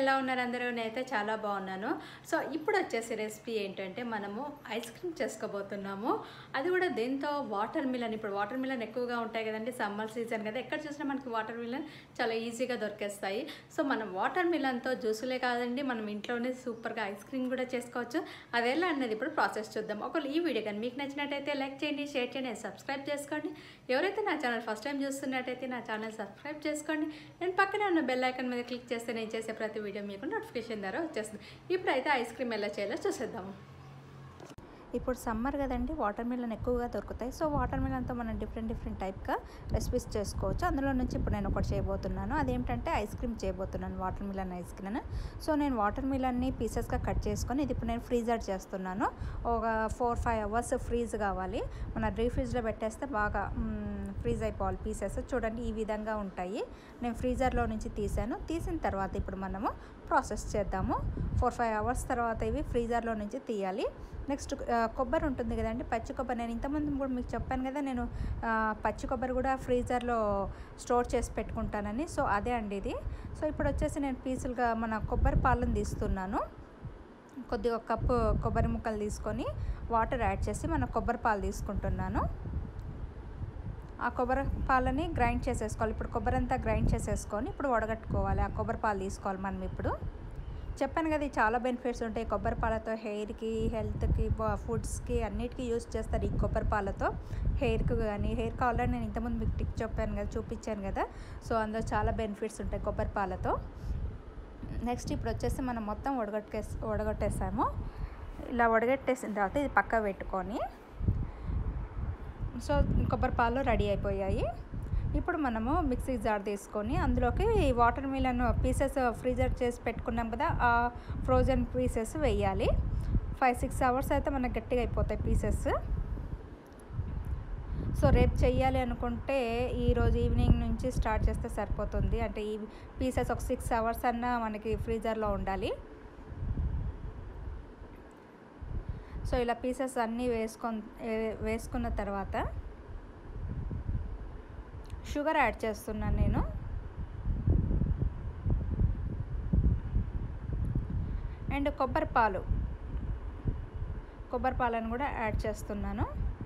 ఎలా ఉన్నారు అందరూ నేనైతే చాలా బాగున్నాను సో ఇప్పుడు వచ్చేసి రెసిపీ ఏంటంటే మనము ఐస్ క్రీమ్ చేసుకోబోతున్నాము అది కూడా దీంతో వాటర్ మిలన్ ఇప్పుడు వాటర్ మిలన్ ఎక్కువగా ఉంటాయి కదండి సమ్మర్ సీజన్ కదా ఎక్కడ చూసినా మనకి వాటర్ మిలన్ చాలా ఈజీగా దొరికేస్తాయి సో మనం వాటర్ మిలన్తో జ్యూసులే కాదండి మనం ఇంట్లోనే సూపర్గా ఐస్ క్రీమ్ కూడా చేసుకోవచ్చు అది ఎలా అన్నది ఇప్పుడు ప్రాసెస్ చూద్దాం ఒకవేళ ఈ వీడియో కానీ మీకు నచ్చినట్టయితే లైక్ చేయండి షేర్ చేయండి సబ్స్క్రైబ్ చేసుకోండి ఎవరైతే నా ఛానల్ ఫస్ట్ టైం చూస్తున్నట్టయితే నా ఛానల్ సబ్స్క్రైబ్ చేసుకోండి నేను పక్కనే ఉన్న బెల్ ఐకాన్ మీద క్లిక్ చేస్తే నేను చేసే ప్రతి వీడియో మీకు నోటిఫికేషన్ ద్వారా వచ్చేస్తుంది ఇప్పుడైతే ఐస్ క్రీమ్ ఎలా చేయాలో చూసేద్దాము ఇప్పుడు సమ్మర్ కదండి వాటర్ మిలన్ ఎక్కువగా దొరుకుతాయి సో వాటర్ మిలన్తో మనం డిఫరెంట్ డిఫరెంట్ టైప్గా రెసిపీస్ చేసుకోవచ్చు అందులో నుంచి ఇప్పుడు నేను ఒకటి చేయబోతున్నాను అదేంటంటే ఐస్ క్రీమ్ చేయబోతున్నాను watermelon ice cream so నేను వాటర్ మిలన్ని పీసెస్గా కట్ చేసుకొని ఇది ఇప్పుడు నేను ఫ్రీజర్ చేస్తున్నాను ఒక ఫోర్ ఫైవ్ అవర్స్ ఫ్రీజ్ కావాలి మన డ్రీ ఫ్రిడ్జ్లో పెట్టేస్తే బాగా ఫ్రీజ్ అయిపోవాలి పీసెస్ చూడండి ఈ విధంగా ఉంటాయి నేను ఫ్రీజర్లో నుంచి తీసాను తీసిన తర్వాత ఇప్పుడు మనము ప్రాసెస్ చేద్దాము ఫోర్ ఫైవ్ అవర్స్ తర్వాత ఇవి ఫ్రీజర్లో నుంచి తీయాలి నెక్స్ట్ కొబ్బరి ఉంటుంది కదండి పచ్చి కొబ్బరి నేను ఇంతకుముందు కూడా మీకు చెప్పాను కదా నేను పచ్చి కొబ్బరి కూడా ఫ్రీజర్లో స్టోర్ చేసి పెట్టుకుంటానని సో అదే అండి ఇది సో ఇప్పుడు వచ్చేసి నేను పీసులుగా మన కొబ్బరి పాలను తీస్తున్నాను కొద్దిగా ఒక కప్పు కొబ్బరి ముక్కలు తీసుకొని వాటర్ యాడ్ చేసి మన కొబ్బరి పాలు తీసుకుంటున్నాను ఆ కొబ్బరి పాలని గ్రైండ్ చేసేసుకోవాలి ఇప్పుడు కొబ్బరి అంతా గ్రైండ్ చేసేసుకొని ఇప్పుడు వడగట్టుకోవాలి ఆ కొబ్బరి పాలు తీసుకోవాలి మనం ఇప్పుడు చెప్పాను కదా చాలా బెనిఫిట్స్ ఉంటాయి కొబ్బరి పాలతో హెయిర్కి హెల్త్కి ఫుడ్స్కి అన్నిటికీ యూస్ చేస్తారు ఈ కొబ్బరి పాలతో హెయిర్కి కానీ హెయిర్కి ఆల్రెడీ నేను ఇంతకుముందు మీకు టిక్ చెప్పాను కదా చూపించాను కదా సో అందులో చాలా బెనిఫిట్స్ ఉంటాయి కొబ్బరి పాలతో నెక్స్ట్ ఇప్పుడు వచ్చేసి మనం మొత్తం వడగట్టే వడగొట్టేసాము ఇలా వడగట్టేసిన తర్వాత ఇది పక్క పెట్టుకొని సో కొబ్బరి పాలు రెడీ అయిపోయాయి ఇప్పుడు మనము మిక్సీ జార్ తీసుకొని అందులోకి వాటర్ మిలన్ పీసెస్ ఫ్రీజర్ చేసి పెట్టుకున్నాం కదా ఆ ఫ్రోజన్ పీసెస్ వేయాలి ఫైవ్ సిక్స్ అవర్స్ అయితే మనకు గట్టిగా అయిపోతాయి పీసెస్ సో రేపు చెయ్యాలి అనుకుంటే ఈరోజు ఈవినింగ్ నుంచి స్టార్ట్ చేస్తే సరిపోతుంది అంటే ఈ పీసెస్ ఒక సిక్స్ అవర్స్ అన్నా మనకి ఫ్రీజర్లో ఉండాలి సో ఇలా పీసెస్ అన్నీ వేసుకొని వేసుకున్న తర్వాత షుగర్ యాడ్ చేస్తున్నాను నేను అండ్ కొబ్బరి పాలు కొబ్బరి పాలను కూడా యాడ్ చేస్తున్నాను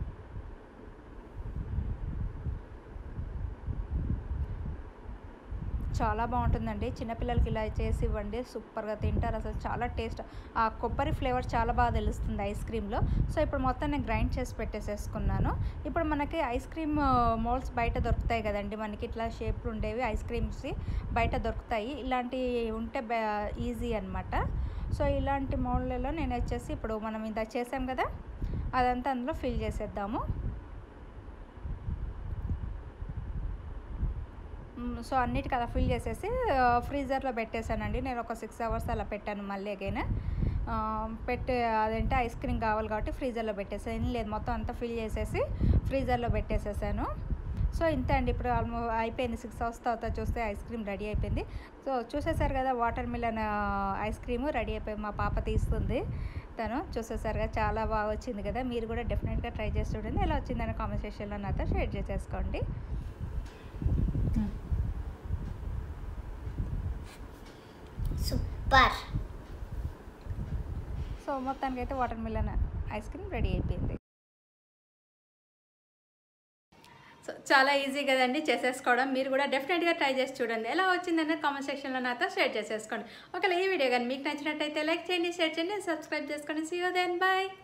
చాలా బాగుంటుందండి చిన్నపిల్లలకి ఇలా చేసి ఇవ్వండి సూపర్గా తింటారు అసలు చాలా టేస్ట్ ఆ కొబ్బరి ఫ్లేవర్ చాలా బాగా తెలుస్తుంది ఐస్ క్రీమ్లో సో ఇప్పుడు మొత్తం నేను గ్రైండ్ చేసి పెట్టేసేసుకున్నాను ఇప్పుడు మనకి ఐస్ క్రీమ్ మోల్డ్స్ బయట దొరుకుతాయి కదండి మనకి ఇట్లా షేప్లు ఉండేవి ఐస్ క్రీమ్స్ బయట దొరుకుతాయి ఇలాంటివి ఉంటే ఈజీ అనమాట సో ఇలాంటి మోల్డ్లలో నేను వచ్చేసి ఇప్పుడు మనం ఇంత చేసాం కదా అదంతా అందులో ఫిల్ చేసేద్దాము సో అన్నిటికి అలా ఫిల్ చేసేసి ఫ్రీజర్లో పెట్టేశానండి నేను ఒక సిక్స్ అవర్స్ అలా పెట్టాను మళ్ళీ అగైన్ పెట్టి అదంటే ఐస్ క్రీమ్ కావాలి కాబట్టి ఫ్రీజర్లో పెట్టేసాను లేదు మొత్తం అంతా ఫిల్ చేసేసి ఫ్రీజర్లో పెట్టేసేసాను సో ఇంతే అండి ఇప్పుడు ఆల్మో అయిపోయింది సిక్స్ అవర్స్ తర్వాత చూస్తే ఐస్ క్రీమ్ రెడీ అయిపోయింది సో చూసేసారు కదా watermelon ice cream ready అయిపోయి మా పాప తీస్తుంది తను చూసేసారు కదా చాలా బాగా వచ్చింది కదా మీరు కూడా డెఫినెట్గా ట్రై చేసి చూడండి ఎలా వచ్చిందని కామెంట్ సెక్షన్లో నాతో షేర్ చేసేసుకోండి సూపర్ సో మొత్తానికి అయితే watermelon ice cream ready అయిపోయింది సో చాలా ఈజీ కదండి చేసేసుకోవడం మీరు కూడా డెఫినెట్గా ట్రై చేసి చూడండి ఎలా వచ్చిందనేది కామెంట్ సెక్షన్లో నాతో షేర్ చేసేసుకోండి ఒకవేళ ఈ వీడియో కానీ మీకు నచ్చినట్టయితే లైక్ చేయండి షేర్ చేయండి సబ్స్క్రైబ్ చేసుకోండి సీ యూ దెన్ బాయ్